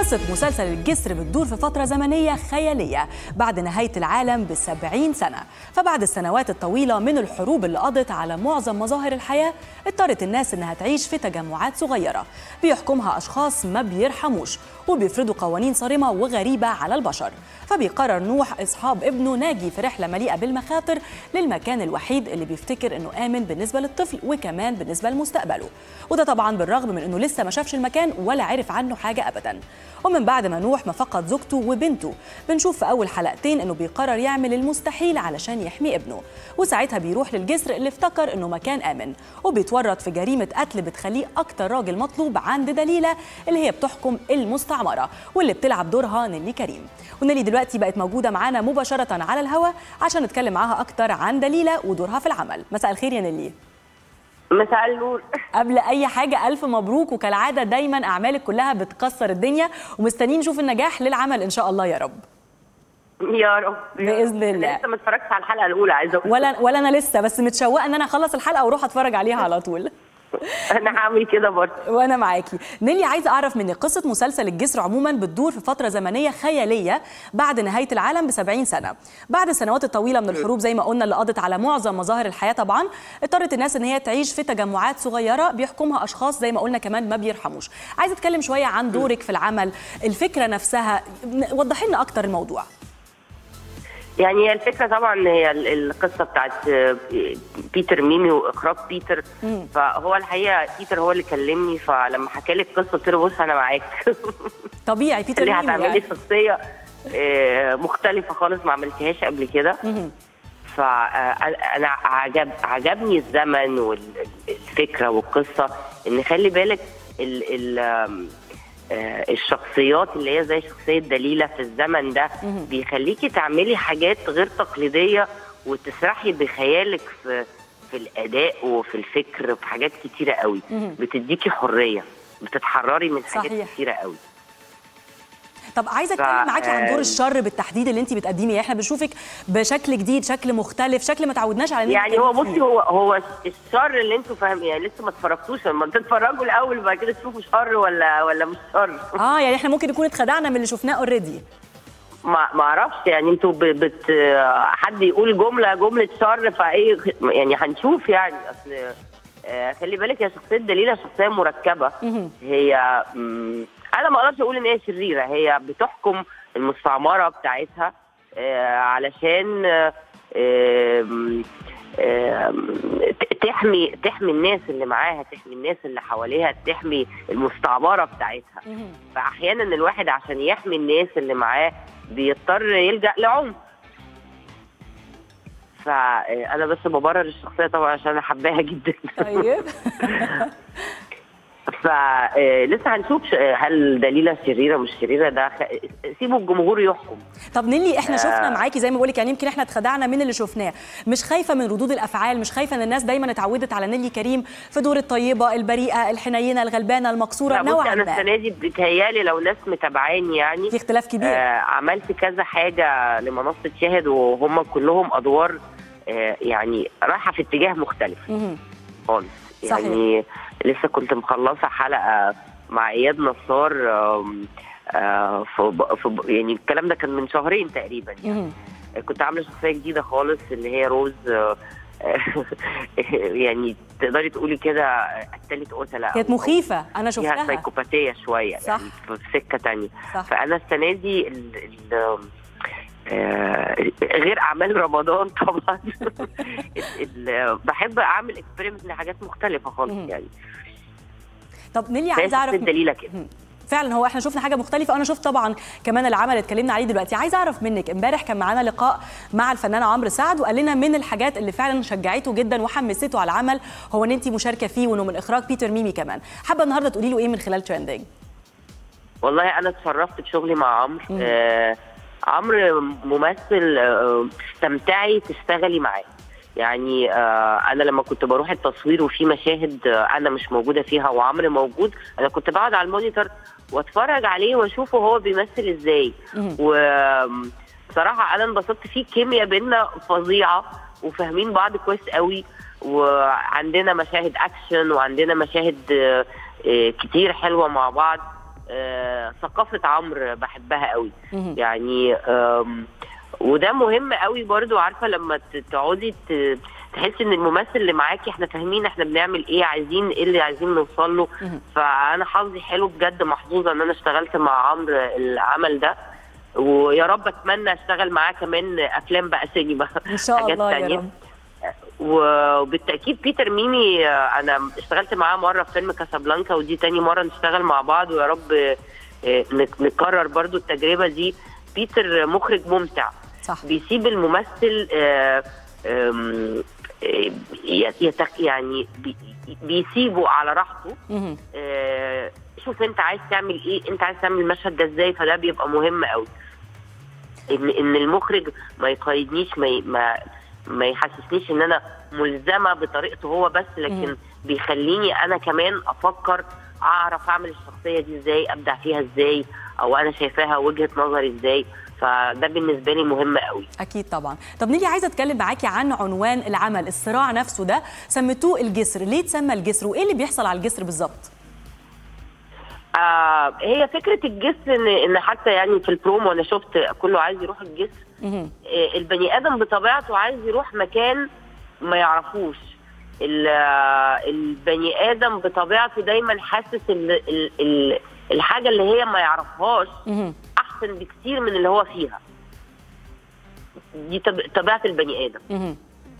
قصة مسلسل الجسر بتدور في فترة زمنية خيالية بعد نهاية العالم بسبعين سنة فبعد السنوات الطويلة من الحروب اللي قضت على معظم مظاهر الحياة اضطرت الناس إنها تعيش في تجمعات صغيرة بيحكمها أشخاص ما بيرحموش وبيفرضوا قوانين صارمة وغريبة على البشر فبيقرر نوح إصحاب ابنه ناجي في رحلة مليئة بالمخاطر للمكان الوحيد اللي بيفتكر إنه آمن بالنسبة للطفل وكمان بالنسبة لمستقبله وده طبعا بالرغم من إنه لسه ما شافش المكان ولا عرف عنه حاجة أبدا ومن بعد ما نوح ما فقد زوجته وبنته بنشوف في أول حلقتين إنه بيقرر يعمل المستحيل علشان يحمي ابنه وساعتها بيروح للجسر اللي افتكر إنه مكان آمن وبيتورط في جريمة قتل بتخليه أكتر راجل مطلوب عند دليلة اللي هي بتحكم المستعمرة واللي بتلعب دورها نيلي كريم ونيلي دلوقتي بقت موجودة معانا مباشرة على الهوا عشان نتكلم معاها أكتر عن دليلة ودورها في العمل مساء الخير يا نيلي مساء النور قبل اي حاجه الف مبروك وكالعاده دايما اعمالك كلها بتكسر الدنيا ومستنيين نشوف النجاح للعمل ان شاء الله يا رب يا رب بإذن الله. أنا لسه ما اتفرجتش على الحلقه الاولى عايزه اقول ولا ولا انا لسه بس متشوقه ان انا اخلص الحلقه واروح اتفرج عليها على طول انا هعمل كده برضه وانا معاكي نيلي عايزه اعرف منك قصه مسلسل الجسر عموما بتدور في فتره زمنيه خياليه بعد نهايه العالم ب 70 سنه بعد السنوات الطويله من الحروب زي ما قلنا اللي قضت على معظم مظاهر الحياه طبعا اضطرت الناس ان هي تعيش في تجمعات صغيره بيحكمها اشخاص زي ما قلنا كمان ما بيرحموش عايزه اتكلم شويه عن دورك في العمل الفكره نفسها وضحي لنا اكتر الموضوع يعني هي الفكره طبعا هي ال- القصه بتاعت بيتر ميمي واخراج بيتر فهو الحقيقه بيتر هو اللي كلمني فلما حكى لي القصه قلت له بص انا معاك طبيعي بيتر اللي ميمي هتعملي يعني. شخصيه آه، مختلفه خالص ما عملتهاش قبل كده فانا عجب عجبني الزمن والفكره والقصه ان خلي بالك ال ال آم، آه، الشخصيات اللي هي زي شخصيه دليله في الزمن ده بيخليكي تعملي حاجات غير تقليديه وتسرحي بخيالك في في الاداء وفي الفكر في حاجات كتيره قوي بتديكي حريه بتتحرري من حاجات صحيح. كتيره قوي طب عايزه ف- اتكلم معاكي عن دور آم. الشر بالتحديد اللي انت بتقدميه احنا بنشوفك بشكل جديد شكل مختلف شكل ما تعودناش على إن إنت يعني هو تعملي فيه. بصي هو هو الشر اللي انتوا فاهم يعني لسه ما اتفرجتوش لما تتفرجوا الاول وبعد كده تشوفوا شر ولا ولا مش شر اه يعني احنا ممكن نكون اتخدعنا من اللي شفناه اوريدي ما ما اعرفش يعني انتوا ب- بت حد يقول جمله جمله شر فايه يعني هنشوف يعني اصل آه، خلي بالك يا شخصيه دليله شخصيه مركبه هي مم، انا ما اقدرش اقول ان هي شريره هي بتحكم المستعمره بتاعتها آه، علشان آه، آم، آم، ت- تحمي تحمي الناس اللي معاها تحمي الناس اللي حواليها تحمي المستعمره بتاعتها فاحيانا الواحد عشان يحمي الناس اللي معاه بيضطر يلجا لعنف فانا بس ببرر الشخصيه طبعا عشان انا حباها جدا طيب فلسه هنشوف ش- هل دليله شريره مش شريره ده خ- سيبوا الجمهور يحكم طب نيلي احنا شفنا آه. معاكي زي ما بقولك يعني يمكن احنا اتخدعنا من اللي شفناه مش خايفه من ردود الافعال مش خايفه ان الناس دايما اتعودت على نيلي كريم في دور الطيبه البريئه الحنينه الغلبانه المكسوره لا بصي نوعا انا ما السنه دي بتهيالي لو ناس متابعاني يعني في اختلاف كبير آه عملت كذا حاجه لمنصه شاهد وهم كلهم ادوار آه يعني رايحه في اتجاه مختلف مهم. خالص صحيح. يعني لسه كنت مخلصه حلقه مع اياد نصار آم، آه، في ب- في ب- يعني الكلام ده كان من شهرين تقريبا يعني مهم. كنت عامله شخصيه جديده خالص اللي هي روز آه، يعني تقدري تقولي كده قتلت قتله كانت أو- مخيفه انا فيها شفتها سايكوباتيه شويه صح. يعني في سكه تانية صح فانا السنه دي ال ال آه، غير اعمال رمضان طبعا ال- ال- بحب اعمل اكسبيرمنت لحاجات مختلفه مهم. خالص يعني طب نيلي هي عايزه اعرف شخصية دليله كده فعلا هو احنا شفنا حاجه مختلفه انا شفت طبعا كمان العمل اللي اتكلمنا عليه دلوقتي عايزه اعرف منك امبارح كان معانا لقاء مع الفنان عمرو سعد وقال لنا من الحاجات اللي فعلا شجعته جدا وحمسته على العمل هو ان انت مشاركه فيه وانه من اخراج بيتر ميمي كمان حابه النهارده تقولي له ايه من خلال ترندنج والله انا اتشرفت بشغلي مع عمرو آه عمرو ممثل آه استمتعي تشتغلي معاه يعني آه انا لما كنت بروح التصوير وفي مشاهد آه انا مش موجوده فيها وعمرو موجود انا كنت بقعد على المونيتور واتفرج عليه واشوفه هو بيمثل ازاي وبصراحه انا انبسطت فيه كيمياء بينا فظيعه وفاهمين بعض كويس قوي وعندنا مشاهد اكشن وعندنا مشاهد آه، آه، كتير حلوه مع بعض آه، ثقافه عمرو بحبها قوي مهم. يعني آم، وده مهم قوي برضو عارفه لما ت- تقعدي ت- تحس ان الممثل اللي معاكي احنا فاهمين احنا بنعمل ايه عايزين ايه اللي عايزين نوصل له مهم. فانا حظي حلو بجد محظوظه ان انا اشتغلت مع عمرو العمل ده ويا رب اتمنى اشتغل معاه كمان افلام بقى سينما ان شاء حاجات الله يا تانية. رب وبالتاكيد بيتر ميمي آه، انا اشتغلت معاه مره في فيلم كاسابلانكا ودي تاني مره نشتغل مع بعض ويا رب آه، نك- نكرر برضو التجربه دي بيتر مخرج ممتع صح بيسيب الممثل آه، آم، آه، يت- يتك- يعني بي- بيسيبه على راحته مهم. آه، شوف انت عايز تعمل ايه انت عايز تعمل المشهد ده ازاي فده بيبقى مهم قوي ان ان المخرج ما يقيدنيش ما ي- ما ما يحسسنيش ان انا ملزمه بطريقته هو بس لكن مم. بيخليني انا كمان افكر اعرف اعمل الشخصيه دي ازاي ابدع فيها ازاي او انا شايفاها وجهه نظري ازاي فده بالنسبه لي مهم قوي اكيد طبعا طب نيجي عايزه اتكلم معاكي عن عنوان العمل الصراع نفسه ده سميتوه الجسر ليه اتسمى الجسر وايه اللي بيحصل على الجسر بالظبط آه هي فكره الجسر ان ان حتى يعني في البرومو انا شفت كله عايز يروح الجسر مهم. آه، البني ادم بطبيعته عايز يروح مكان ما يعرفوش ال- آه، البني ادم بطبيعته دايما حاسس ال ال ال الحاجه اللي هي ما يعرفهاش مهم. احسن بكتير من اللي هو فيها دي طب- طبيعه البني ادم مهم.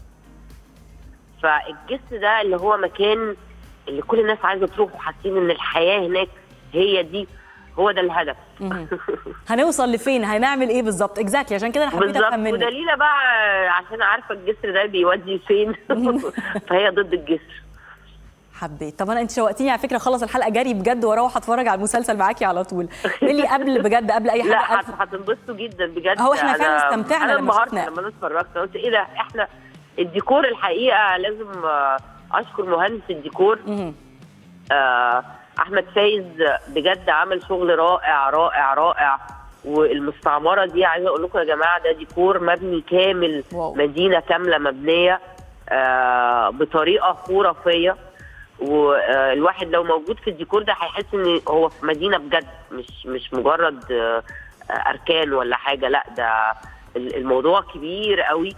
فالجسر ده اللي هو مكان اللي كل الناس عايزه تروح وحاسين ان الحياه هناك هي دي هو ده الهدف مهم. هنوصل لفين هنعمل ايه بالظبط اكزاكتلي عشان كده انا حبيت بالظبط افهم منك ودليله بقى عشان عارفه الجسر ده بيودي لفين فهي ضد الجسر حبيت طب انا انت شوقتيني على فكره اخلص الحلقه جري بجد واروح اتفرج على المسلسل معاكي على طول لي قبل بجد قبل اي لا حاجه هت- ألف هتنبسطوا جدا بجد هو إحنا أنا- فعلا استمتعنا انا لما انبهرت شفناه. لما انا اتفرجت قلت ايه ده احنا الديكور الحقيقه لازم آه، اشكر مهندس الديكور مهم. آه، احمد فايز بجد عمل شغل رائع رائع رائع والمستعمره دي عايزه اقول لكم يا جماعه ده ديكور مبني كامل واو. مدينه كامله مبنيه آه، بطريقه خرافيه والواحد لو موجود في الديكور ده هيحس ان هو في مدينه بجد مش مش مجرد آه، اركان ولا حاجه لا ده ال- الموضوع كبير قوي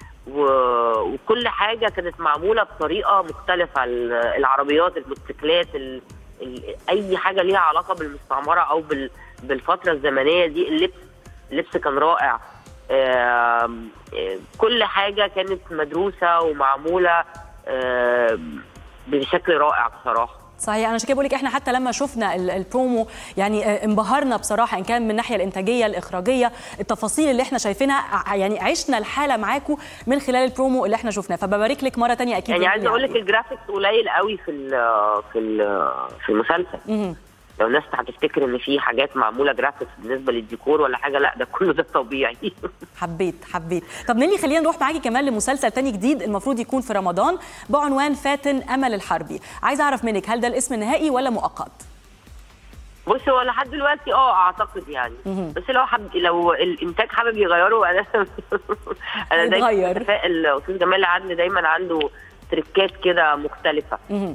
و- وكل حاجه كانت معموله بطريقه مختلفه ال- العربيات الموتوسيكلات ال- ال- اي حاجه ليها علاقه بالمستعمره او بال- بالفتره الزمنيه دي اللبس اللبس كان رائع آم، آه، كل حاجه كانت مدروسه ومعموله آم، بشكل رائع بصراحه صحيح انا عشان كده بقول لك احنا حتى لما شفنا ال- البرومو يعني آه، انبهرنا بصراحه ان كان من الناحيه الانتاجيه الاخراجيه التفاصيل اللي احنا شايفينها ع- يعني عشنا الحاله معاكم من خلال البرومو اللي احنا شفناه فببارك لك مره تانية اكيد يعني يا عايزه نيلي اقول لك عليه. الجرافيكس قليل قوي في ال في ال في المسلسل مهم. لو الناس هتفتكر ان في حاجات معموله جرافيكس بالنسبه للديكور ولا حاجه لا ده كله ده طبيعي حبيت حبيت طب نيلي خلينا نروح معاكي كمان لمسلسل تاني جديد المفروض يكون في رمضان بعنوان فاتن امل الحربي عايزه اعرف منك هل ده الاسم النهائي ولا مؤقت بص هو لحد دلوقتي اه اعتقد يعني بس لو حب لو الانتاج حابب يغيره انا انا دايما يتغير. بتفائل استاذ جمال عدلي دايما عنده تريكات كده مختلفه مهم.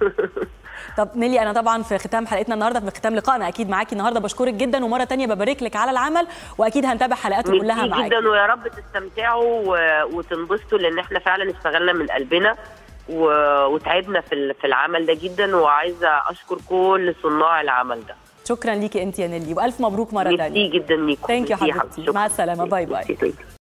طب نيلي انا طبعا في ختام حلقتنا النهارده في ختام لقائنا اكيد معاكي النهارده بشكرك جدا ومره تانية ببارك لك على العمل واكيد هنتابع حلقاته كلها ميرسي معاكي جدا ويا رب تستمتعوا و- وتنبسطوا لان احنا فعلا اشتغلنا من قلبنا و- وتعبنا في ال- في العمل ده جدا وعايزه اشكر كل صناع العمل ده شكرا ليكي انت يا نيلي والف مبروك مره ميرسي تانية جدا ليكم Thank you ميرسي حبيبتي. شكراً. مع السلامة. باي باي. ميرسي.